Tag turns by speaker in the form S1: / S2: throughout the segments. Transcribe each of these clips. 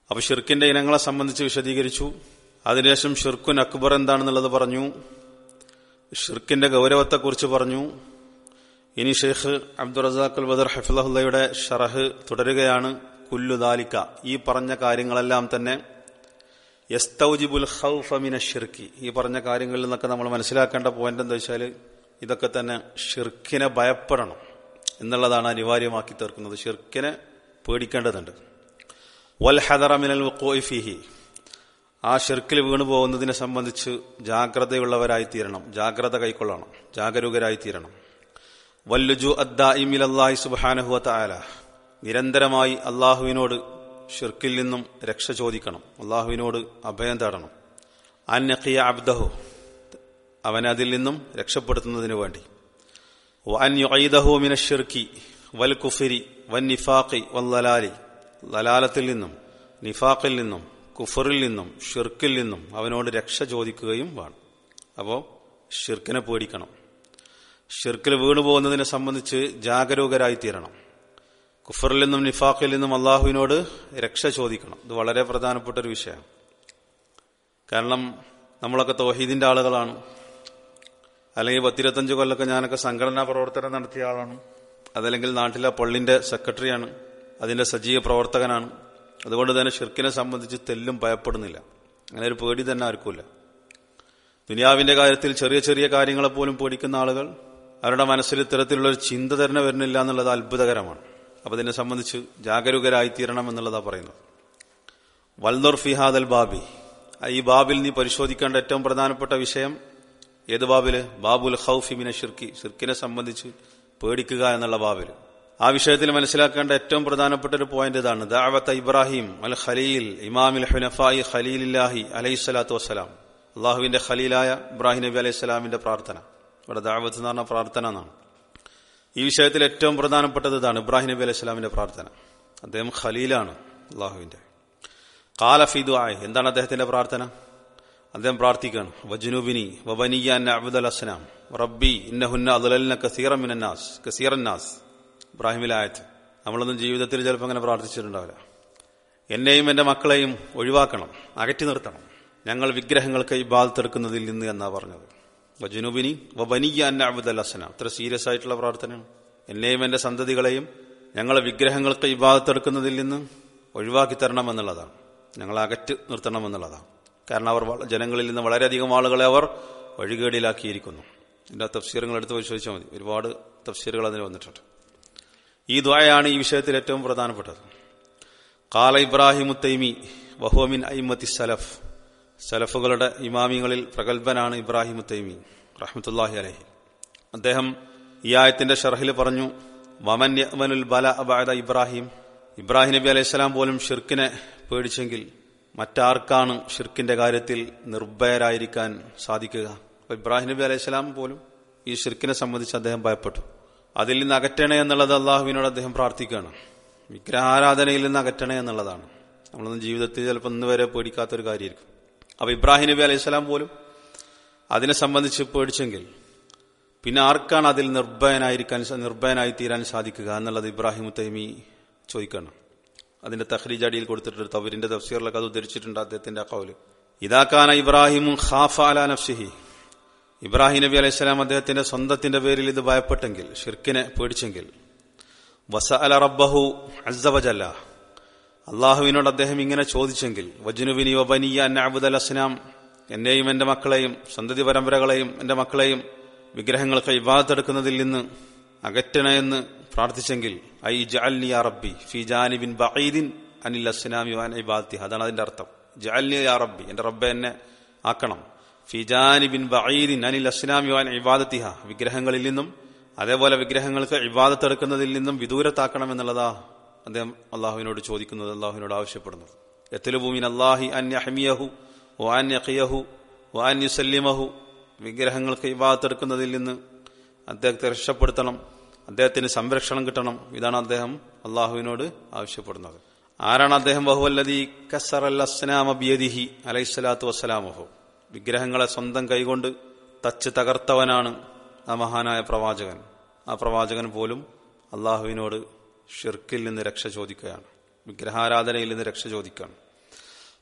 S1: അപ്പൊ ഷിർക്കിന്റെ ഇനങ്ങളെ സംബന്ധിച്ച് വിശദീകരിച്ചു അതിനുശേഷം ഷിർക്കുൻ അക്ബർ എന്താണെന്നുള്ളത് പറഞ്ഞു ഷിർക്കിന്റെ ഗൗരവത്തെക്കുറിച്ച് പറഞ്ഞു ഇനി ഷെയ്ഖ് അബ്ദുൾ റസാഖുൽ ബദർ ഹഫിലഹുല്ലയുടെ ഷറഹ് തുടരുകയാണ് കുല്ലുദാലിക്ക ഈ പറഞ്ഞ കാര്യങ്ങളെല്ലാം തന്നെ യസ്തൗജിബുൽ ഖൗഫ മിന ഷിർക്കി ഈ പറഞ്ഞ കാര്യങ്ങളിൽ നിന്നൊക്കെ നമ്മൾ മനസ്സിലാക്കേണ്ട പോയിന്റ് എന്താ വെച്ചാൽ ഇതൊക്കെ തന്നെ ഷിർക്കിനെ ഭയപ്പെടണം എന്നുള്ളതാണ് അനിവാര്യമാക്കി തീർക്കുന്നത് ഷിർക്കിനെ പേടിക്കേണ്ടതുണ്ട് വൽ ഹദറ മിനൽ ഫിഹി ആ ഷിർക്കിൽ വീണു പോകുന്നതിനെ സംബന്ധിച്ച് ജാഗ്രതയുള്ളവരായി തീരണം ജാഗ്രത കൈക്കൊള്ളണം ജാഗരൂകരായി തീരണം വല്ലുജു അദ്ദാഇമിലല്ലാഹി സുബ്ഹാനഹു തആല നിരന്തരമായി അള്ളാഹുവിനോട് ഷിർക്കിൽ നിന്നും രക്ഷ ചോദിക്കണം അള്ളാഹുവിനോട് അഭയം തേടണം അന്നഖിയ അബ്ദഹു അവനെ അതിൽ നിന്നും രക്ഷപ്പെടുത്തുന്നതിനു വേണ്ടി വൻ യുഈദഹു മിന ഷിർക്കി വൽ കുഫിരി വൻ നിഫാഖി വൽ ലലാലി ലലാലത്തിൽ നിന്നും നിഫാഖിൽ നിന്നും കുഫറിൽ നിന്നും ഷിർക്കിൽ നിന്നും അവനോട് രക്ഷ ചോദിക്കുകയും വേണം അപ്പോൾ ഷിർക്കിനെ പേടിക്കണം ഷിർക്കിൽ വീണു പോകുന്നതിനെ സംബന്ധിച്ച് ജാഗരൂകരായി തീരണം കുഫറിൽ നിന്നും നിഫാഖിൽ നിന്നും അള്ളാഹുവിനോട് രക്ഷ ചോദിക്കണം ഇത് വളരെ പ്രധാനപ്പെട്ട ഒരു വിഷയമാണ് കാരണം നമ്മളൊക്കെ തൗഹീദിന്റെ ആളുകളാണ് അല്ലെങ്കിൽ പത്തിരുപത്തഞ്ച് കൊല്ലൊക്കെ ഞാനൊക്കെ സംഘടനാ പ്രവർത്തനം നടത്തിയ ആളാണ് അതല്ലെങ്കിൽ നാട്ടിലെ പള്ളിന്റെ സെക്രട്ടറിയാണ് അതിന്റെ സജീവ പ്രവർത്തകനാണ് അതുകൊണ്ട് തന്നെ ഷിർക്കിനെ സംബന്ധിച്ച് തെല്ലും ഭയപ്പെടുന്നില്ല അങ്ങനെ ഒരു പേടി തന്നെ ആർക്കുമില്ല ദുനിയാവിന്റെ കാര്യത്തിൽ ചെറിയ ചെറിയ കാര്യങ്ങളെ പോലും പേടിക്കുന്ന ആളുകൾ അവരുടെ മനസ്സിൽ ഇത്തരത്തിലുള്ള ഒരു ചിന്ത തന്നെ വരുന്നില്ല എന്നുള്ളത് അത്ഭുതകരമാണ് അപ്പൊ ഇതിനെ സംബന്ധിച്ച് ജാഗരൂകരായിത്തീരണം എന്നുള്ളതാണ് പറയുന്നത് വൽദുർ ഫിഹാദൽ ബാബി ഈ ബാബിൽ നീ പരിശോധിക്കേണ്ട ഏറ്റവും പ്രധാനപ്പെട്ട വിഷയം ഏത് ബാബില് ബാബുൽ ഹൌഫി മിന ഷിർക്കി ഷിർക്കിനെ സംബന്ധിച്ച് പേടിക്കുക എന്നുള്ള ബാബിൽ ആ വിഷയത്തിൽ മനസ്സിലാക്കേണ്ട ഏറ്റവും പ്രധാനപ്പെട്ട ഒരു പോയിന്റ് ഇതാണ് ദാവത്ത് ഇബ്രാഹിം അൽ ഖലീൽ ഇമാമിൽ ഹുനഫായി ഖലീലില്ലാഹി അലൈഹി സ്വലാത്തു വസ്സലാം അള്ളാഹുവിന്റെ ഖലീലായ ഇബ്രാഹിം നബി അലൈഹി സ്വലാമിന്റെ പ്രാർത്ഥന ഇവിടെ ദാവത്ത് എന്ന് പറഞ്ഞ പ്രാർത്ഥന എന്നാണ് ഈ വിഷയത്തിൽ ഏറ്റവും പ്രധാനപ്പെട്ടത് ഇതാണ് ഇബ്രാഹിം നബി അലൈഹി സ്വലാമിന്റെ പ്രാർത്ഥന അദ്ദേഹം ഖലീലാണ് അള്ളാഹുവിന്റെ കാലഫിദു ആയി എന്താണ് അദ്ദേഹത്തിന്റെ പ്രാർത്ഥന അദ്ദേഹം പ്രാർത്ഥിക്കുകയാണ് വജുനൂബിനി വബനിയ അബ്ദുൽ അസ്നാം റബ്ബി ഇന്നഹുന്ന അതുലലിന കസീറ മിനന്നാസ് കസീറന്നാസ് ഇബ്രാഹിമിലായത് നമ്മളൊന്നും ജീവിതത്തിൽ ചിലപ്പോൾ അങ്ങനെ പ്രാർത്ഥിച്ചിട്ടുണ്ടാവില്ല എന്നെയും എന്റെ മക്കളെയും ഒഴിവാക്കണം അകറ്റി നിർത്തണം ഞങ്ങൾ വിഗ്രഹങ്ങൾക്ക് ഈ ബാധത്തെടുക്കുന്നതിൽ നിന്ന് എന്നാ പറഞ്ഞത് വജുനുബിനി വബനിയ അന്ന അബ്ദുൽ അസ്നാം അത്ര സീരിയസ് ആയിട്ടുള്ള പ്രാർത്ഥനയാണ് എന്നെയും എന്റെ സന്തതികളെയും ഞങ്ങൾ വിഗ്രഹങ്ങൾക്ക് ഈ ബാധത്തെടുക്കുന്നതിൽ നിന്ന് ഒഴിവാക്കി തരണം എന്നുള്ളതാണ് ഞങ്ങൾ അകറ്റി നിർത്തണം എന്നുള്ളതാണ് കാരണം അവർ ജനങ്ങളിൽ നിന്ന് വളരെയധികം ആളുകളെ അവർ വഴികേടിലാക്കിയിരിക്കുന്നു ഇതിന്റെ തഫ്സീറുകൾ എടുത്ത് പരിശോധിച്ചാൽ മതി ഒരുപാട് തഫ്സീറുകൾ അതിന് വന്നിട്ടുണ്ട് ഈ ദ്വായാണ് ഈ വിഷയത്തിൽ ഏറ്റവും പ്രധാനപ്പെട്ടത് കാല ഇബ്രാഹിം തൈമി വഹോമിൻ ഐമത്തി സലഫ് സലഫുകളുടെ ഇമാമിങ്ങളിൽ പ്രഗത്ഭനാണ് ഇബ്രാഹിം തൈമി റഹ്മത്തുല്ലാഹി അലഹി അദ്ദേഹം ഈ ആയത്തിന്റെ ഷർഹിൽ പറഞ്ഞു വമൻ യമനുൽ ബല അബാദ ഇബ്രാഹിം ഇബ്രാഹിം നബി അലൈഹി സ്വലാം പോലും ഷിർക്കിനെ പേടിച്ചെങ്കിൽ മറ്റാർക്കാണ് ഷിർക്കിന്റെ കാര്യത്തിൽ നിർഭയരായിരിക്കാൻ സാധിക്കുക അപ്പൊ ഇബ്രാഹിം നബി അലൈഹി സ്വലാം പോലും ഈ ഷിർക്കിനെ സംബന്ധിച്ച് അദ്ദേഹം ഭയപ്പെട്ടു അതിൽ നിന്ന് അകറ്റണേ എന്നുള്ളത് അള്ളാഹുവിനോട് അദ്ദേഹം പ്രാർത്ഥിക്കുകയാണ് വിഗ്രഹാരാധനയിൽ നിന്ന് അകറ്റണേ എന്നുള്ളതാണ് നമ്മളൊന്നും ജീവിതത്തിൽ ചിലപ്പോൾ ഇന്ന് വരെ പേടിക്കാത്തൊരു കാര്യമായിരിക്കും അപ്പൊ ഇബ്രാഹിം നബി അലൈഹി സ്വലാം പോലും അതിനെ സംബന്ധിച്ച് പേടിച്ചെങ്കിൽ പിന്നെ ആർക്കാണ് അതിൽ നിർഭയനായിരിക്കാൻ നിർഭയനായി തീരാൻ സാധിക്കുക എന്നുള്ളത് ഇബ്രാഹിം തൈമി ചോദിക്കണം അതിന്റെ തഹ്രീജ് അടിയിൽ കൊടുത്തിട്ടുണ്ട് തവരിന്റെ തഫ്സീറിലൊക്കെ അത് ഉദ്ധരിച്ചിട്ടുണ്ട് അദ്ദേഹത്തിന്റെ ആ കൗല് ഇതാക്കാന ഇബ്രാഹിം ഖാഫ അല നഫ്സിഹി ഇബ്രാഹിം നബി അലൈഹി സ്വലാം അദ്ദേഹത്തിന്റെ സ്വന്തത്തിന്റെ പേരിൽ ഇത് ഭയപ്പെട്ടെങ്കിൽ ഷിർക്കിനെ പേടിച്ചെങ്കിൽ വസ അല റബ്ബഹു അസവജല്ല അള്ളാഹുവിനോട് അദ്ദേഹം ഇങ്ങനെ ചോദിച്ചെങ്കിൽ വജുനുബിനി വബനിയ അബ്ദുൽ അസ്നാം എന്നെയും എന്റെ മക്കളെയും സന്തതി പരമ്പരകളെയും എന്റെ മക്കളെയും വിഗ്രഹങ്ങൾക്ക് ഇബാദത്തെടുക്കുന്നതിൽ നിന്ന് അകറ്റണമെന്ന് പ്രാർത്ഥിച്ചെങ്കിൽ ഐ ജഅൽനി യാ റബ്ബി ഫി ജാനിബിൻ ബഈദിൻ അനിൽ അസ്നാമി വാൻ ഇബാദത്തി അതാണ് അതിന്റെ അർത്ഥം ജഅൽനി യാ റബ്ബി എന്റെ റബ്ബെ എന്നെ ആക്കണം ഫി ജാനിബിൻ ബഈദിൻ അനിൽ അസ്നാമി വാൻ ഇബാദത്തിഹ വിഗ്രഹങ്ങളിൽ നിന്നും അതേപോലെ വിഗ്രഹങ്ങൾക്ക് ഇബാദത്തെടുക്കുന്നതിൽ നിന്നും വിദൂരത്താക്കണം എന്നുള്ളതാ അദ്ദേഹം അള്ളാഹുവിനോട് ചോദിക്കുന്നത് അള്ളാഹുവിനോട് ആവശ്യപ്പെടുന്നത് എത്തലുഭൂമിൻ അള്ളാഹി അൻ യഹ്മിയഹു വാൻ യഖിയഹു വാൻ യുസല്ലിമഹു വിഗ്രഹങ്ങൾക്ക് ഇബാദത്തെടുക്കുന്നതിൽ നിന്ന് അദ്ദേഹത്തെ രക്ഷപ്പെടുത്തണം അദ്ദേഹത്തിന് സംരക്ഷണം കിട്ടണം ഇതാണ് അദ്ദേഹം അള്ളാഹുവിനോട് ആവശ്യപ്പെടുന്നത് ആരാണ് അദ്ദേഹം ബഹുവല്ലതി കസറല്ലസ്നാമബിയദിഹി അലൈഹിസ്സലാത്തു വസ്സലാമഹു വിഗ്രഹങ്ങളെ സ്വന്തം കൈകൊണ്ട് തച്ച് തകർത്തവനാണ് ആ മഹാനായ പ്രവാചകൻ ആ പ്രവാചകൻ പോലും അള്ളാഹുവിനോട് ഷിർക്കിൽ നിന്ന് രക്ഷ ചോദിക്കുകയാണ് വിഗ്രഹാരാധനയിൽ നിന്ന് രക്ഷ ചോദിക്കുകയാണ്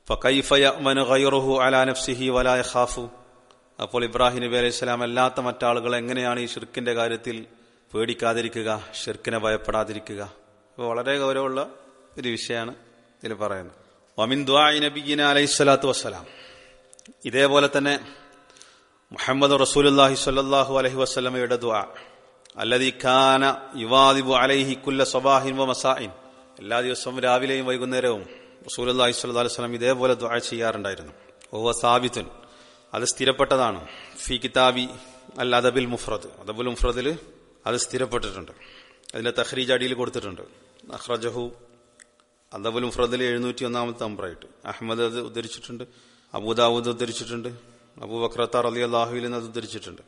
S1: فكيف يأمن غيره على نفسه ولا يخاف അപ്പോൾ ഇബ്രാഹിം നബി അലൈഹി സ്വലാം അല്ലാത്ത മറ്റാളുകൾ എങ്ങനെയാണ് ഈ ഷിർക്കിന്റെ കാര്യത്തിൽ പേടിക്കാതിരിക്കുക ഷിർക്കിനെ ഭയപ്പെടാതിരിക്കുക അപ്പോൾ വളരെ ഗൗരവമുള്ള ഒരു വിഷയമാണ് ഇതിൽ പറയുന്നത് വമിൻ ദ്വായി നബീന അലൈഹി സ്വലാത്തു വസ്സലാം ഇതേപോലെ തന്നെ മുഹമ്മദ് റസൂലുല്ലാഹി സ്വല്ലല്ലാഹു അലൈഹി വസല്ലമയുടെ ദുആ അല്ലദീ കാന യുവാദിബു അലൈഹി കുല്ല സബാഹിൻ വ മസാഇൻ എല്ലാ ദിവസവും രാവിലെയും വൈകുന്നേരവും റസൂലുള്ളാഹി സ്വല്ലല്ലാഹു അലൈഹി വസല്ലം ഇതേപോലെ ദുആ ചെയ്യാറുണ്ടായിരുന്നു ഓഹ സാബിത്തുൻ അത് സ്ഥിരപ്പെട്ടതാണ് ഫി കിതാബി അൽ അദബിൽ മുഫ്രദ് അദബുൽ മുഫ്രദിൽ അത് സ്ഥിരപ്പെട്ടിട്ടുണ്ട് അതിന്റെ തഹ്രീജ് അടിയിൽ കൊടുത്തിട്ടുണ്ട് അഹ്റജഹു അദബുൽ മുഫ്രദിൽ എഴുന്നൂറ്റി ഒന്നാമത്തെ നമ്പറായിട്ട് അഹമ്മദ് അത് ഉദ്ധരിച്ചിട്ടുണ്ട് അബൂദാവൂദ് ഉദ്ധരിച്ചിട്ടുണ്ട് അബൂബക്രത്താർ അലി അള്ളാഹുവിൽ നിന്ന് അത് ഉദ്ധരിച്ചിട്ടുണ്ട്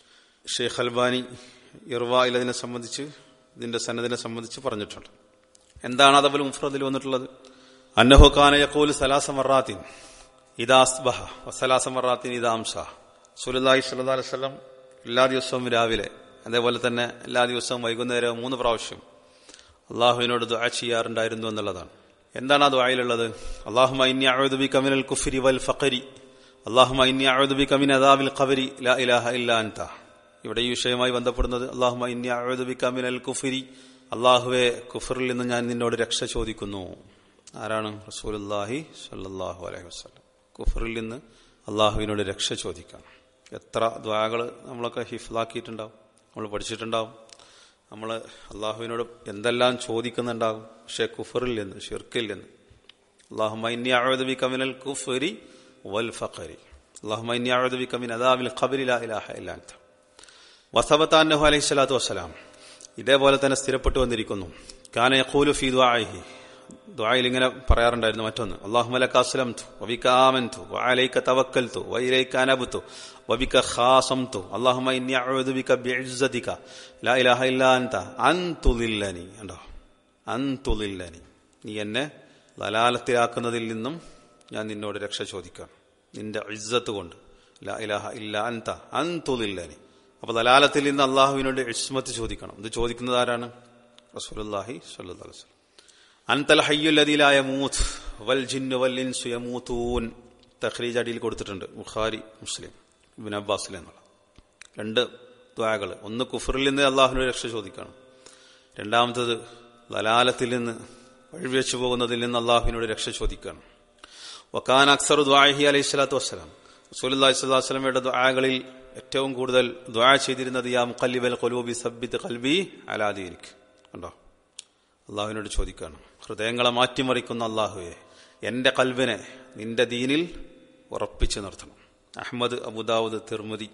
S1: ഷെയ്ഖ് അൽബാനി ഇർവായിൽ അതിനെ സംബന്ധിച്ച് ഇതിന്റെ സന്നദിനെ സംബന്ധിച്ച് പറഞ്ഞിട്ടുണ്ട് എന്താണ് അതബുൽ മുഫ്രദിൽ വന്നിട്ടുള്ളത് അന്നഹു ഖാന യഖൂൽ സലാസ മറാത്തിൻ ഇദാ അസ്ബഹ വസലാസ മറാത്തിൻ ഇദാ അംസ സുലുല്ലാഹി സ്വല്ലല്ലാഹു അലൈഹി വസല്ലം എല്ലാ ദിവസവും രാവിലെ അതേപോലെ തന്നെ എല്ലാ ദിവസവും വൈകുന്നേരവും മൂന്ന് പ്രാവശ്യം അള്ളാഹുവിനോട് ദുആ ചെയ്യാറുണ്ടായിരുന്നു എന്നുള്ളതാണ് എന്താണ് ആ ദുആയിലുള്ളത് അള്ളാഹുമ ഇന്നി അഊദു ബിക മിനൽ കുഫ്രി വൽ ഫഖരി അള്ളാഹുമ ഇന്നി അഊദു ബിക മിൻ അദാബിൽ ഖബരി ലാ ഇലാഹ ഇല്ലാ അൻത ഇവിടെ ഈ വിഷയവുമായി ബന്ധപ്പെടുന്നത് അള്ളാഹുമ ഇന്നി അഊദു ബിക മിനൽ കുഫ്രി അള്ളാഹുവെ കുഫറിൽ നിന്ന് ഞാൻ നിന്നോട് രക്ഷ ചോദിക്കുന്നു ആരാണ് റസൂലുള്ളാഹി സ്വല്ലല്ലാഹു അലൈഹി വസല്ലം കുഫറിൽ നിന്ന് അള്ളാഹുവിനോട് രക്ഷ ചോദിക്കാം എത്ര ദ്വാകൾ നമ്മളൊക്കെ ഹിഫ്ലാക്കിയിട്ടുണ്ടാവും നമ്മൾ പഠിച്ചിട്ടുണ്ടാവും നമ്മൾ അള്ളാഹുവിനോട് എന്തെല്ലാം ചോദിക്കുന്നുണ്ടാകും പക്ഷേ കുഫറിൽ നിന്ന് ഷിർക്കിൽ നിന്ന് അള്ളാഹുമൈന്യ അഴുദബി കമിനൽ കുഫരി വൽ ഫഖരി അള്ളാഹുമൈന്യ അഴുദബി കമിൻ അദാബിൽ ഖബരി ലാ ഇലാഹ ഇല്ലാത്ത വസബത്താന്നഹു അലൈഹി സ്വലാത്തു വസ്സലാം ഇതേപോലെ തന്നെ സ്ഥിരപ്പെട്ടു വന്നിരിക്കുന്നു കാന യഖൂലു ഫീ ദുആഇഹി ദുആയിൽ ഇങ്ങനെ പറയാറുണ്ടായിരുന്നു മറ്റൊന്ന് അല്ലാഹുമ്മ അസ്ലംതു വബിക ആമൻതു വഅലൈക തവക്കൽതു വഇലൈക അനബ്തു വബിക ഖാസംതു അല്ലാഹുമ്മ ഇന്നി അഊദു ബിക ബിഇസ്സതിക ലാ ഇലാഹ ഇല്ലാ അൻത അൻ തുളില്ലനി കണ്ടോ അൻ തുളില്ലനി നീ എന്നെ ലലാലത്തിലാക്കുന്നതിൽ നിന്നും ഞാൻ നിന്നോട് രക്ഷ ചോദിക്കാം നിന്റെ ഇസ്സത്ത് കൊണ്ട് ലാ ഇലാഹ ഇല്ലാ അൻത അൻ തുളില്ലനി അപ്പൊ ലലാലത്തിൽ നിന്ന് അള്ളാഹുവിനോട് ഇസ്മത്ത് ചോദിക്കണം ഇത് ചോദിക്കുന്നത് ആരാണ് റസൂലുള്ളാഹി സ്വല്ലല്ലാഹു അലൈഹി വസല്ലം അൻതൽ ഹയ്യുല്ലദീലായ മൂത്ത് വൽ ജിന്നു വൽ ഇൻസു യമൂത്തൂൻ തഖ്രീജ് അടിയിൽ കൊടുത്തിട്ടുണ്ട് ബുഖാരി മുസ്ലിം ഇബിൻ അബ്ബാസിൽ എന്നുള്ള രണ്ട് ദ്വാകൾ ഒന്ന് കുഫറിൽ നിന്ന് അള്ളാഹുവിനോട് രക്ഷ ചോദിക്കണം രണ്ടാമത്തത് ലലാലത്തിൽ നിന്ന് വഴിവെച്ചു പോകുന്നതിൽ നിന്ന് അള്ളാഹുവിനോട് രക്ഷ ചോദിക്കണം വക്കാൻ അക്സർ ദ്വാഹി അലൈഹി സ്വലാത്തു വസ്സലാം റസൂലുള്ളാഹി സ്വല്ലല്ലാഹു അലൈഹി വസല്ലമയുടെ ദുആകളിൽ ഏറ്റവും കൂടുതൽ ദുആ ചെയ്തിരുന്നത് യാ മുഖല്ലിബൽ ഖുലൂബി സബ്ബിത് ഖൽബി അലാ ദീനിക് കണ്ടോ അള്ളാഹുവിനോട് ചോദിക്കുകയാണ് ഹൃദയങ്ങളെ മാറ്റിമറിക്കുന്ന അള്ളാഹുവെ എന്റെ കൽവിനെ നിന്റെ ദീനിൽ ഉറപ്പിച്ചു നിർത്തണം അഹമ്മദ് അബുദാവുദ് തിർമുദി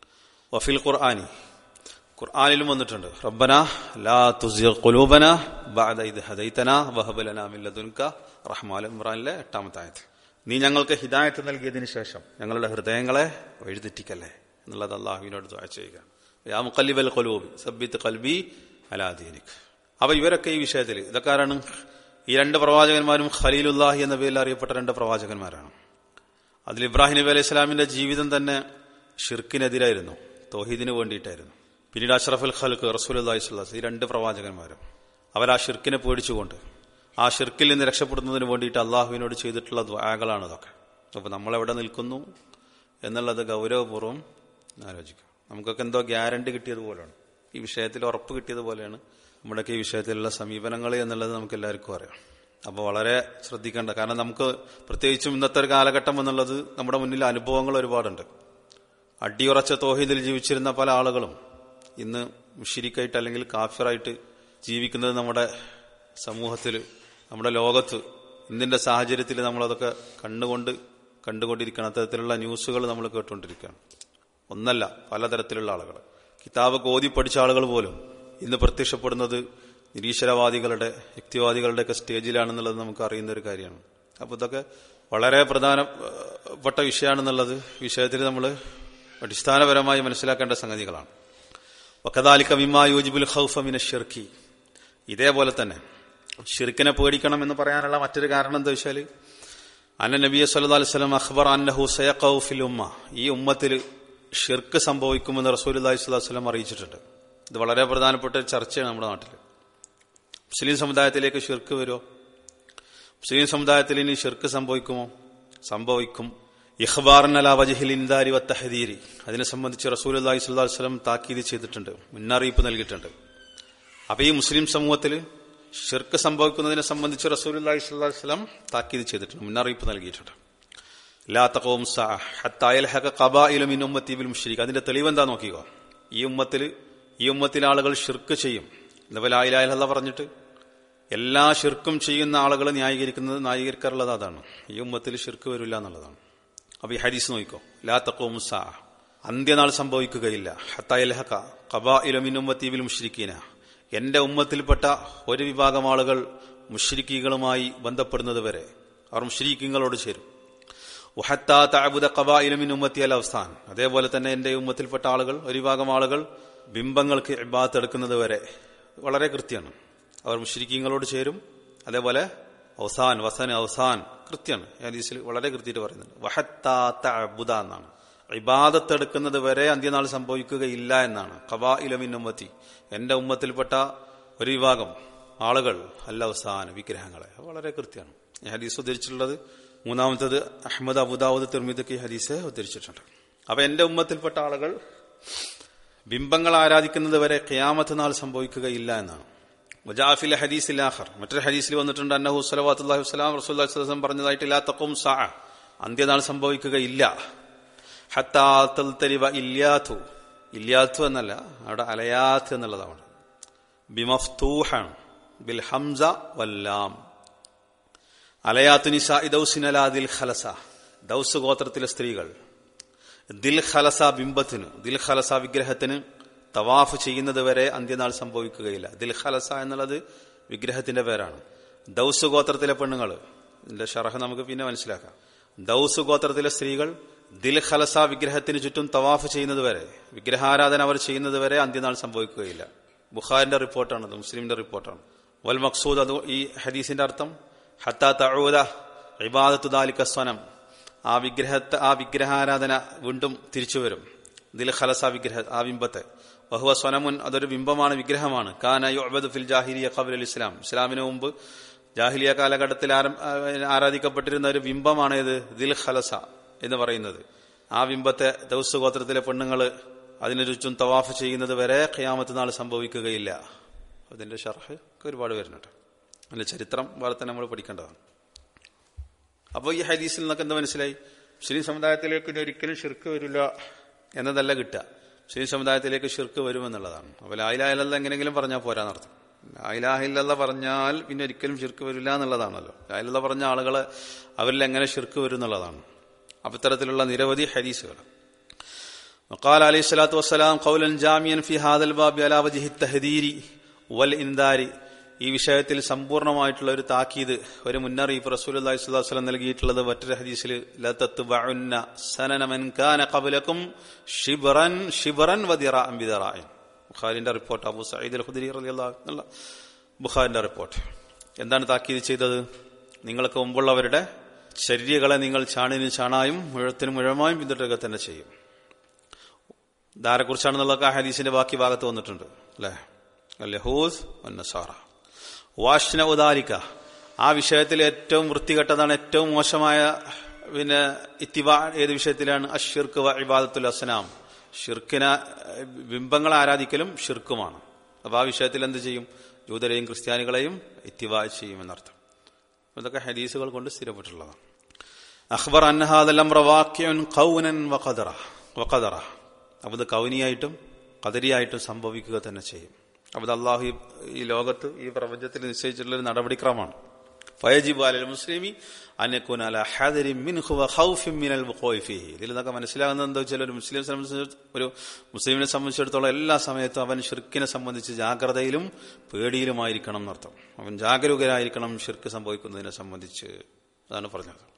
S1: വഫിൽ ഖുർആാനി ഖുർആാനിലും വന്നിട്ടുണ്ട് റബ്ബന ലാ തുസിർ ഖുലൂബന ബഅദ ഇദ് ഹദൈതന വഹബ് ലനാ മിൻ ലദുൻക റഹ്മാൻ ഇമ്രാനിലെ എട്ടാമത്തെ ആയത്ത് നീ ഞങ്ങൾക്ക് ഹിദായത്ത് നൽകിയതിനു ശേഷം ഞങ്ങളുടെ ഹൃദയങ്ങളെ വഴിതെറ്റിക്കല്ലേ എന്നുള്ളത് അള്ളാഹുവിനോട് ദുആ ചെയ്യുക യാ മുഖല്ലിബൽ ഖുലൂബ് സബ്ബിത്ത് ഖൽബി അലാ ദീനിക് അപ്പൊ ഇവരൊക്കെ ഈ വിഷയത്തിൽ ഇതൊക്കെ ആരാണ് ഈ രണ്ട് പ്രവാചകന്മാരും ഖലീലുല്ലാഹി എന്ന പേരിൽ അറിയപ്പെട്ട രണ്ട് പ്രവാചകന്മാരാണ് അതിൽ ഇബ്രാഹിം നബി അലൈഹി സ്വലാമിന്റെ ജീവിതം തന്നെ ഷിർക്കിനെതിരായിരുന്നു തോഹീദിന് വേണ്ടിയിട്ടായിരുന്നു പിന്നീട് അഷ്റഫുൽ ഖൽക്ക് റസൂൽ അള്ളാഹി സ്വലാസ് ഈ രണ്ട് പ്രവാചകന്മാരും അവർ ആ ഷിർക്കിനെ പേടിച്ചുകൊണ്ട് ആ ഷിർക്കിൽ നിന്ന് രക്ഷപ്പെടുന്നതിന് വേണ്ടിയിട്ട് അള്ളാഹുവിനോട് ചെയ്തിട്ടുള്ള ദ്വാകളാണ് ഇതൊക്കെ അപ്പൊ നമ്മൾ എവിടെ നിൽക്കുന്നു എന്നുള്ളത് ഗൗരവപൂർവ്വം ആലോചിക്കാം നമുക്കൊക്കെ എന്തോ ഗ്യാരണ്ടി കിട്ടിയതുപോലെയാണ് ഈ വിഷയത്തിൽ ഉറപ്പ് കിട്ടിയതുപോലെയാണ് നമ്മുടെയൊക്കെ ഈ വിഷയത്തിലുള്ള സമീപനങ്ങൾ എന്നുള്ളത് നമുക്ക് എല്ലാവർക്കും അറിയാം അപ്പോൾ വളരെ ശ്രദ്ധിക്കേണ്ട കാരണം നമുക്ക് പ്രത്യേകിച്ചും ഇന്നത്തെ ഒരു കാലഘട്ടം എന്നുള്ളത് നമ്മുടെ മുന്നിൽ അനുഭവങ്ങൾ ഒരുപാടുണ്ട് അടിയുറച്ച തോഹീദിൽ ജീവിച്ചിരുന്ന പല ആളുകളും ഇന്ന് മുഷിരിക്കായിട്ട് അല്ലെങ്കിൽ കാഫിറായിട്ട് ജീവിക്കുന്നത് നമ്മുടെ സമൂഹത്തിൽ നമ്മുടെ ലോകത്ത് ഇന്നിന്റെ സാഹചര്യത്തിൽ നമ്മളതൊക്കെ കണ്ണുകൊണ്ട് കണ്ടുകൊണ്ടിരിക്കണം അത്തരത്തിലുള്ള ന്യൂസുകൾ നമ്മൾ കേട്ടുകൊണ്ടിരിക്കുകയാണ് ഒന്നല്ല പലതരത്തിലുള്ള ആളുകൾ കിതാബ് കോതി പഠിച്ച ആളുകൾ പോലും ഇന്ന് പ്രത്യക്ഷപ്പെടുന്നത് നിരീശ്വരവാദികളുടെ യുക്തിവാദികളുടെയൊക്കെ സ്റ്റേജിലാണെന്നുള്ളത് നമുക്ക് അറിയുന്ന ഒരു കാര്യമാണ് അപ്പോൾ ഇതൊക്കെ വളരെ പ്രധാനപ്പെട്ട വിഷയമാണെന്നുള്ളത് വിഷയത്തിൽ നമ്മൾ അടിസ്ഥാനപരമായി മനസ്സിലാക്കേണ്ട സംഗതികളാണ് വക്കതാലിക്ക വിമാ യോജിബുൽ ഹൗഫമിന ഷിർക്കി ഇതേപോലെ തന്നെ ഷിർക്കിനെ പേടിക്കണം എന്ന് പറയാനുള്ള മറ്റൊരു കാരണം എന്താ വെച്ചാൽ അന്ന നബിയ സല്ലു അലൈഹി സ്വലം അഖ്ബർ അന്നഹു സയഖൌഫിൽ ഉമ്മ ഈ ഉമ്മത്തിൽ ഷിർക്ക് സംഭവിക്കുമെന്ന് റസൂൽ അലൈഹി സ്വലാഹു വസ്ലം അറിയിച്ചിട്ടുണ്ട് ഇത് വളരെ പ്രധാനപ്പെട്ട ഒരു ചർച്ചയാണ് നമ്മുടെ നാട്ടിൽ മുസ്ലിം സമുദായത്തിലേക്ക് ഷിർക്ക് വരുമോ മുസ്ലിം സമുദായത്തിൽ ഇനി ഷിർക്ക് സംഭവിക്കുമോ സംഭവിക്കും ഇഖ്ബാറിനല വജഹിൽ ഇന്ദാരി വത്തഹദീരി അതിനെ സംബന്ധിച്ച് റസൂൽ അള്ളാഹി സ്വല്ലാ വസ്ലം താക്കീത് ചെയ്തിട്ടുണ്ട് മുന്നറിയിപ്പ് നൽകിയിട്ടുണ്ട് അപ്പൊ ഈ മുസ്ലിം സമൂഹത്തിൽ ഷിർക്ക് സംഭവിക്കുന്നതിനെ സംബന്ധിച്ച് റസൂൽ അള്ളാഹി സ്വല്ലാ വസ്ലം താക്കീത് ചെയ്തിട്ടുണ്ട് മുന്നറിയിപ്പ് നൽകിയിട്ടുണ്ട് ലാത്തകവും മുഷരിക്ക് അതിന്റെ തെളിവെന്താ നോക്കിക്കോ ഈ ഉമ്മത്തിൽ ഈ ഉമ്മത്തിലെ ആളുകൾ ഷിർക്ക് ചെയ്യും ലവലായിലായല്ല പറഞ്ഞിട്ട് എല്ലാ ഷിർക്കും ചെയ്യുന്ന ആളുകൾ ന്യായീകരിക്കുന്നത് ന്യായീകരിക്കാറുള്ളത് അതാണ് ഈ ഉമ്മത്തിൽ ഷിർക്ക് വരില്ല എന്നുള്ളതാണ് അപ്പൊ ഈ ഹരീസ് നോക്കിക്കോ ലാ തക്കവും സാ അന്ത്യനാൾ സംഭവിക്കുകയില്ല ഹത്തായൽഹക കബാ ഇലമിനുമ്മത്തീവിൽ മുഷ്രിക്കീന എന്റെ ഉമ്മത്തിൽപ്പെട്ട ഒരു വിഭാഗം ആളുകൾ മുഷ്രിക്കീകളുമായി ബന്ധപ്പെടുന്നത് വരെ അവർ മുഷ്രിക്കീങ്ങളോട് ചേരും ഉമ്മത്തി അൽ അവസ്ഥാൻ അതേപോലെ തന്നെ എന്റെ ഉമ്മത്തിൽപ്പെട്ട ആളുകൾ ഒരു വിഭാഗം ആളുകൾ ബിംബങ്ങൾക്ക് ഇബാത്ത് എടുക്കുന്നത് വരെ വളരെ കൃത്യമാണ് അവർ മുഷ്രിക്കീങ്ങളോട് ചേരും അതേപോലെ അവസാൻ വസൻ അവസാൻ കൃത്യമാണ് ഹദീസിൽ വളരെ കൃത്യമായിട്ട് പറയുന്നുണ്ട് വഹത്താബുദ എന്നാണ് ഇബാദത്ത് എടുക്കുന്നത് വരെ അന്ത്യനാൾ സംഭവിക്കുകയില്ല എന്നാണ് കബാ ഇലമിന്നുമ്മത്തി എന്റെ ഉമ്മത്തിൽപ്പെട്ട ഒരു വിഭാഗം ആളുകൾ അല്ല അവസാന വിഗ്രഹങ്ങളെ വളരെ കൃത്യമാണ് ഈ ഹദീസ് ഉദ്ധരിച്ചിട്ടുള്ളത് മൂന്നാമത്തത് അഹമ്മദ് അബുദാവൂദ് തിർമിദക്ക് ഈ ഹദീസ് ഉദ്ധരിച്ചിട്ടുണ്ട് അപ്പൊ എന്റെ ഉമ്മത്തിൽപ്പെട്ട ആളുകൾ ബിംബങ്ങൾ ആരാധിക്കുന്നത് വരെ ഖിയാമത്ത് നാൾ സംഭവിക്കുകയില്ല എന്നാണ് മുജാഫിൽ ഹദീസിൽ ആഖർ മറ്റൊരു ഹദീസിൽ വന്നിട്ടുണ്ട് അന്നഹു സലവാത്തുല്ലാഹി വസ്സലാം റസൂല്ലി വസ്ലം പറഞ്ഞതായിട്ട് ഇല്ലാ തക്കും സാ അന്ത്യനാൾ സംഭവിക്കുകയില്ല ഹത്താത്തൽത്തരിവ ഇല്യാത്തു ഇല്യാത്തു എന്നല്ല അവിടെ അലയാത്ത് എന്നുള്ളതാണ് ബിമഫ്തൂഹാണ് ബിൽ ഹംസ വല്ലാം അലയാത്തു നിസ ഇദൌസിനല ദിൽ ഖലസ ദൌസ് ഗോത്രത്തിലെ സ്ത്രീകൾ ദിൽ ഖലസ ബിംബത്തിന് ദിൽ ഖലസ വിഗ്രഹത്തിന് തവാഫ് ചെയ്യുന്നത് വരെ അന്ത്യനാൾ സംഭവിക്കുകയില്ല ദിൽ ഖലസ എന്നുള്ളത് വിഗ്രഹത്തിന്റെ പേരാണ് ദൌസ് ഗോത്രത്തിലെ പെണ്ണുങ്ങൾ ഇതിന്റെ ഷറഹ് നമുക്ക് പിന്നെ മനസ്സിലാക്കാം ദൌസ് ഗോത്രത്തിലെ സ്ത്രീകൾ ദിൽ ഖലസ വിഗ്രഹത്തിന് ചുറ്റും തവാഫ് ചെയ്യുന്നത് വരെ വിഗ്രഹാരാധന അവർ ചെയ്യുന്നത് വരെ അന്ത്യനാൾ സംഭവിക്കുകയില്ല ബുഖാരിന്റെ റിപ്പോർട്ടാണത് മുസ്ലിമിന്റെ റിപ്പോർട്ടാണ് വൽ മക്സൂദ് അത് ഈ ഹദീസിന്റെ അർത്ഥം ഹത്താ തഴൂദ ഇബാദത്തു ദാലിക സ്വനം ആ വിഗ്രഹത്തെ ആ വിഗ്രഹാരാധന വീണ്ടും തിരിച്ചു വരും ദിൽ ഖലസ വിഗ്രഹ ആ ബിംബത്തെ ബഹുവ സ്വനമുൻ അതൊരു ബിംബമാണ് വിഗ്രഹമാണ് കാന യുഅബദു ഫിൽ ജാഹിലിയ ഖബൽ ഇസ്ലാം ഇസ്ലാമിന് മുമ്പ് ജാഹിലിയ കാലഘട്ടത്തിൽ ആരാധിക്കപ്പെട്ടിരുന്ന ഒരു ബിംബമാണ് ഇത് ദിൽ ഖലസ എന്ന് പറയുന്നത് ആ ബിംബത്തെ ദൗസ് ഗോത്രത്തിലെ പെണ്ണുങ്ങൾ അതിനു ചുറ്റും തവാഫ് ചെയ്യുന്നത് വരെ ഖിയാമത്ത് നാൾ സംഭവിക്കുകയില്ല അതിന്റെ ഷർഹ് ഒക്കെ ഒരുപാട് വരുന്നുണ്ട് അതിന്റെ ചരിത്രം വേറെ തന്നെ നമ്മൾ പഠിക്കേണ്ടതാണ് അപ്പോൾ ഈ ഹദീസിൽ നിന്നൊക്കെ എന്താ മനസ്സിലായി മുസ്ലിം സമുദായത്തിലേക്ക് ഇനി ഒരിക്കലും ഷിർക്ക് വരില്ല എന്നതല്ല കിട്ടുക മുസ്ലിം സമുദായത്തിലേക്ക് ഷിർക്ക് വരുമെന്നുള്ളതാണ് അപ്പോൾ ലായിലാഹില്ല എങ്ങനെയെങ്കിലും പറഞ്ഞാൽ പോരാന്നർത്ഥം ലായിലാഹില്ല പറഞ്ഞാൽ പിന്നെ ഒരിക്കലും ഷിർക്ക് വരില്ല എന്നുള്ളതാണല്ലോ ലായിലുള്ള പറഞ്ഞ ആളുകളെ അവരിൽ എങ്ങനെ ഷിർക്ക് വരും എന്നുള്ളതാണ് അപ്പൊ ഇത്തരത്തിലുള്ള നിരവധി ഹദീസുകൾ وقال عليه الصلاة والسلام قولا جامعا في هذا الباب على وجه التهدير والإنذار ഈ വിഷയത്തിൽ സമ്പൂർണമായിട്ടുള്ള ഒരു താക്കീത് ഒരു മുന്നറിയിപ്പ് റസൂൽ അള്ളാഹി സ്വലം നൽകിയിട്ടുള്ളത് മറ്റൊരു ഹദീസിൽ ഷിബറൻ ഷിബറൻ ബുഖാരിന്റെ report Abu Sayyid al Khudri എന്നുള്ള ബുഖാരിന്റെ റിപ്പോർട്ട് എന്താണ് താക്കീത് ചെയ്തത് നിങ്ങൾക്ക് മുമ്പുള്ളവരുടെ ശരീരകളെ നിങ്ങൾ ചാണിനും ചാണായും മുഴത്തിനും മുഴമായും പിന്തുടരുക തന്നെ ചെയ്യും ധാരെക്കുറിച്ചാണെന്നുള്ളതൊക്കെ ആ ഹദീസിന്റെ ബാക്കി ഭാഗത്ത് വന്നിട്ടുണ്ട് അല്ലേ ലഹൂസ് നസാറ വാഷ്ന ഉദാലിക്ക ആ വിഷയത്തിൽ ഏറ്റവും വൃത്തികെട്ടതാണ് ഏറ്റവും മോശമായ പിന്നെ ഇത്തിവ ഏത് വിഷയത്തിലാണ് അഷിർക്ക് ഇബാദത്തുൽ അസ്നാം ഷിർക്കിന ബിംബങ്ങളെ ആരാധിക്കലും ഷിർക്കുമാണ് അപ്പൊ ആ വിഷയത്തിൽ എന്ത് ചെയ്യും ജൂതരെയും ക്രിസ്ത്യാനികളെയും ഇത്തിവ ചെയ്യുമെന്നർത്ഥം ഇതൊക്കെ ഹദീസുകൾ കൊണ്ട് സ്ഥിരപ്പെട്ടിട്ടുള്ളതാണ് അഖ്ബർ അന്നഹാദല്ലം വാക്യൻ കൗനൻ വഖദറ വഖദറ അപ്പൊ ഇത് കൗനിയായിട്ടും കദരിയായിട്ടും സംഭവിക്കുക തന്നെ ചെയ്യും അപ്പൊ അള്ളാഹു ഈ ലോകത്ത് ഈ പ്രപഞ്ചത്തിൽ നിശ്ചയിച്ചിട്ടുള്ള ഒരു നടപടിക്രമമാണ് ഫയജിബ് അലൽ മുസ്ലിമി അനക്കുൻ അല ഹദരി മിൻഹു വഖൗഫിൻ മിനൽ വഖോഫിഹി ഇതിൽ നിന്നൊക്കെ മനസ്സിലാകുന്നത് എന്താ വെച്ചാൽ ഒരു മുസ്ലിം സംബന്ധിച്ച് ഒരു മുസ്ലിമിനെ സംബന്ധിച്ചിടത്തോളം എല്ലാ സമയത്തും അവൻ ഷിർക്കിനെ സംബന്ധിച്ച് ജാഗ്രതയിലും പേടിയിലുമായിരിക്കണം എന്നർത്ഥം അവൻ ജാഗരൂകരായിരിക്കണം ഷിർക്ക് സംഭവിക്കുന്നതിനെ സംബന്ധിച്ച് അതാണ് പറഞ്ഞത്